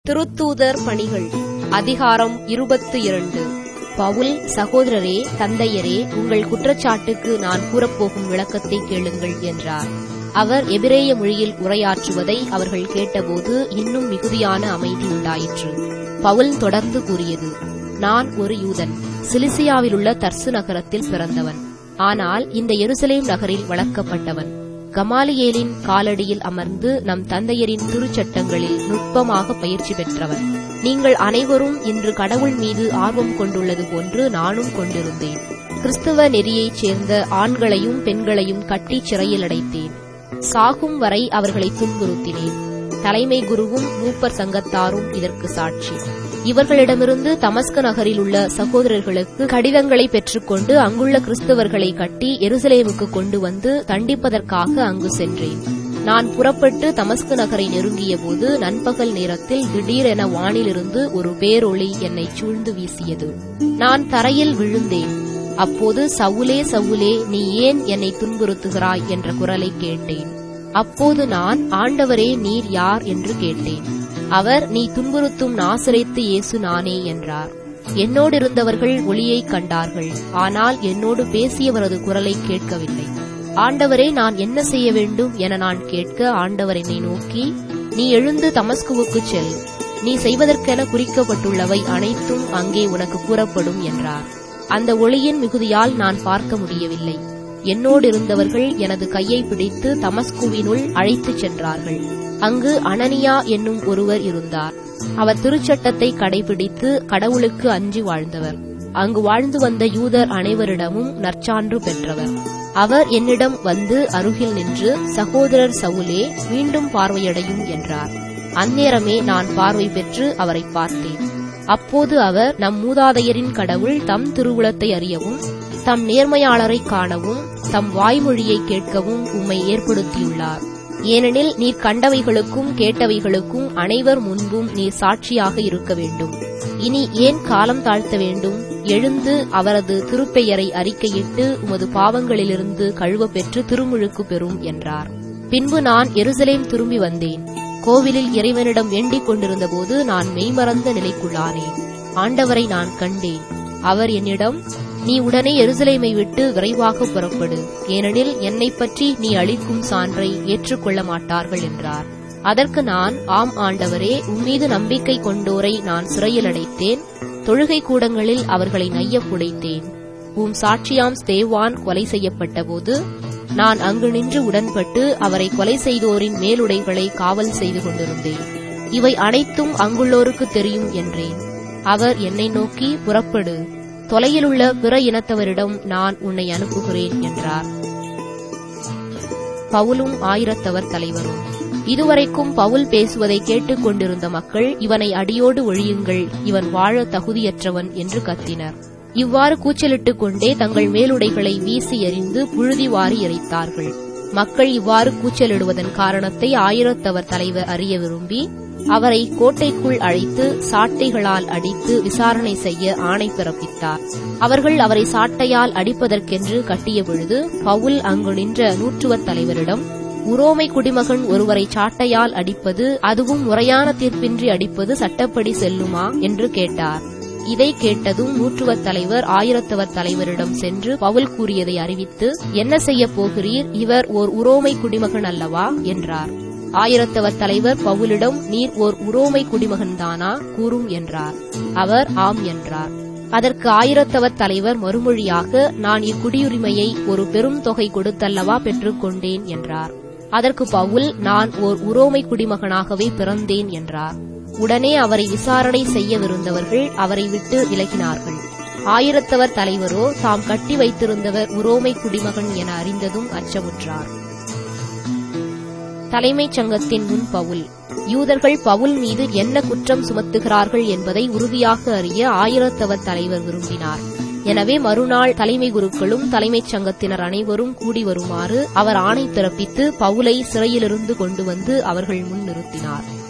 திருத்தூதர் பணிகள் அதிகாரம் இருபத்து இரண்டு பவுல் சகோதரரே தந்தையரே உங்கள் குற்றச்சாட்டுக்கு நான் கூறப்போகும் விளக்கத்தை கேளுங்கள் என்றார் அவர் எபிரேய மொழியில் உரையாற்றுவதை அவர்கள் கேட்டபோது இன்னும் மிகுதியான அமைதி உண்டாயிற்று பவுல் தொடர்ந்து கூறியது நான் ஒரு யூதன் சிலிசியாவிலுள்ள தர்சு நகரத்தில் பிறந்தவன் ஆனால் இந்த எருசலேம் நகரில் வளர்க்கப்பட்டவன் கமாலியேலின் காலடியில் அமர்ந்து நம் தந்தையரின் திருச்சட்டங்களில் நுட்பமாக பயிற்சி பெற்றவன் நீங்கள் அனைவரும் இன்று கடவுள் மீது ஆர்வம் கொண்டுள்ளது போன்று நானும் கொண்டிருந்தேன் கிறிஸ்துவ நெறியைச் சேர்ந்த ஆண்களையும் பெண்களையும் கட்டி சிறையில் அடைத்தேன் சாகும் வரை அவர்களை துன்புறுத்தினேன் தலைமை குருவும் மூப்பர் சங்கத்தாரும் இதற்கு சாட்சி இவர்களிடமிருந்து தமஸ்க நகரில் உள்ள சகோதரர்களுக்கு கடிதங்களை பெற்றுக்கொண்டு அங்குள்ள கிறிஸ்தவர்களை கட்டி எருசலேமுக்கு கொண்டு வந்து தண்டிப்பதற்காக அங்கு சென்றேன் நான் புறப்பட்டு தமஸ்கு நகரை நெருங்கிய போது நண்பகல் நேரத்தில் திடீரென வானிலிருந்து ஒரு பேரொளி என்னை சூழ்ந்து வீசியது நான் தரையில் விழுந்தேன் அப்போது சவுலே சவுலே நீ ஏன் என்னை துன்புறுத்துகிறாய் என்ற குரலை கேட்டேன் அப்போது நான் ஆண்டவரே நீர் யார் என்று கேட்டேன் அவர் நீ துன்புறுத்தும் நாசரேத்து இயேசு நானே என்றார் என்னோடு இருந்தவர்கள் ஒளியைக் கண்டார்கள் ஆனால் என்னோடு பேசியவரது குரலை கேட்கவில்லை ஆண்டவரே நான் என்ன செய்ய வேண்டும் என நான் கேட்க ஆண்டவர் என்னை நோக்கி நீ எழுந்து தமஸ்குவுக்குச் செல் நீ செய்வதற்கென குறிக்கப்பட்டுள்ளவை அனைத்தும் அங்கே உனக்கு கூறப்படும் என்றார் அந்த ஒளியின் மிகுதியால் நான் பார்க்க முடியவில்லை என்னோடு இருந்தவர்கள் எனது கையை பிடித்து தமஸ்குவினுள் அழைத்துச் சென்றார்கள் அங்கு அனனியா என்னும் ஒருவர் இருந்தார் அவர் திருச்சட்டத்தை கடைபிடித்து கடவுளுக்கு அஞ்சி வாழ்ந்தவர் அங்கு வாழ்ந்து வந்த யூதர் அனைவரிடமும் நற்சான்று பெற்றவர் அவர் என்னிடம் வந்து அருகில் நின்று சகோதரர் சவுலே மீண்டும் பார்வையடையும் என்றார் அந்நேரமே நான் பார்வை பெற்று அவரை பார்த்தேன் அப்போது அவர் நம் மூதாதையரின் கடவுள் தம் திருவுளத்தை அறியவும் தம் நேர்மையாளரை காணவும் தம் வாய்மொழியை கேட்கவும் உம்மை ஏற்படுத்தியுள்ளார் ஏனெனில் நீர் கண்டவைகளுக்கும் கேட்டவைகளுக்கும் அனைவர் முன்பும் நீர் சாட்சியாக இருக்க வேண்டும் இனி ஏன் காலம் தாழ்த்த வேண்டும் எழுந்து அவரது திருப்பெயரை அறிக்கையிட்டு உமது பாவங்களிலிருந்து கழுவ பெற்று திருமுழுக்கு பெறும் என்றார் பின்பு நான் எருசலேம் திரும்பி வந்தேன் கோவிலில் இறைவனிடம் வேண்டிக் கொண்டிருந்தபோது நான் மெய்மறந்த நிலைக்குள்ளானேன் ஆண்டவரை நான் கண்டேன் அவர் என்னிடம் நீ உடனே எருசலேமை விட்டு விரைவாக புறப்படு ஏனெனில் என்னை பற்றி நீ அளிக்கும் சான்றை ஏற்றுக்கொள்ள மாட்டார்கள் என்றார் அதற்கு நான் ஆம் ஆண்டவரே உம்மீது நம்பிக்கை கொண்டோரை நான் சிறையில் அடைத்தேன் தொழுகை கூடங்களில் அவர்களை நைய புடைத்தேன் உம் சாட்சியாம் ஸ்தேவான் கொலை செய்யப்பட்டபோது நான் அங்கு நின்று உடன்பட்டு அவரை கொலை செய்தோரின் மேலுடைகளை காவல் செய்து கொண்டிருந்தேன் இவை அனைத்தும் அங்குள்ளோருக்கு தெரியும் என்றேன் அவர் என்னை நோக்கி புறப்படு தொலையிலுள்ள பிற இனத்தவரிடம் நான் உன்னை அனுப்புகிறேன் என்றார் பவுலும் ஆயிரத்தவர் தலைவரும் இதுவரைக்கும் பவுல் பேசுவதை கேட்டுக் கொண்டிருந்த மக்கள் இவனை அடியோடு ஒழியுங்கள் இவன் வாழ தகுதியற்றவன் என்று கத்தினர் இவ்வாறு கூச்சலிட்டுக் கொண்டே தங்கள் மேலுடைகளை வீசி எறிந்து புழுதி வாரி இறைத்தார்கள் மக்கள் இவ்வாறு கூச்சலிடுவதன் காரணத்தை ஆயிரத்தவர் தலைவர் அறிய விரும்பி அவரை கோட்டைக்குள் அழைத்து சாட்டைகளால் அடித்து விசாரணை செய்ய ஆணை பிறப்பித்தார் அவர்கள் அவரை சாட்டையால் அடிப்பதற்கென்று கட்டிய பொழுது பவுல் அங்கு நின்ற நூற்றுவர் தலைவரிடம் உரோமை குடிமகன் ஒருவரை சாட்டையால் அடிப்பது அதுவும் முறையான தீர்ப்பின்றி அடிப்பது சட்டப்படி செல்லுமா என்று கேட்டார் இதை கேட்டதும் நூற்றுவர் தலைவர் ஆயிரத்தவர் தலைவரிடம் சென்று பவுல் கூறியதை அறிவித்து என்ன செய்ய போகிறீர் இவர் ஓர் உரோமை குடிமகன் அல்லவா என்றார் ஆயிரத்தவர் தலைவர் பவுலிடம் நீர் ஓர் உரோமை குடிமகன்தானா கூறும் என்றார் அவர் ஆம் என்றார் அதற்கு ஆயிரத்தவர் தலைவர் மறுமொழியாக நான் இக்குடியுரிமையை ஒரு பெரும் தொகை கொடுத்தல்லவா பெற்றுக்கொண்டேன் என்றார் அதற்கு பவுல் நான் ஓர் உரோமை குடிமகனாகவே பிறந்தேன் என்றார் உடனே அவரை விசாரணை செய்யவிருந்தவர்கள் அவரை விட்டு விலகினார்கள் ஆயிரத்தவர் தலைவரோ தாம் கட்டி வைத்திருந்தவர் உரோமை குடிமகன் என அறிந்ததும் அச்சமுற்றார் தலைமைச் சங்கத்தின் முன் பவுல் யூதர்கள் பவுல் மீது என்ன குற்றம் சுமத்துகிறார்கள் என்பதை உறுதியாக அறிய ஆயிரத்தவர் தலைவர் விரும்பினார் எனவே மறுநாள் தலைமை குருக்களும் தலைமைச் சங்கத்தினர் அனைவரும் கூடி வருமாறு அவர் ஆணை பிறப்பித்து பவுலை சிறையிலிருந்து கொண்டு வந்து அவர்கள் முன் நிறுத்தினார்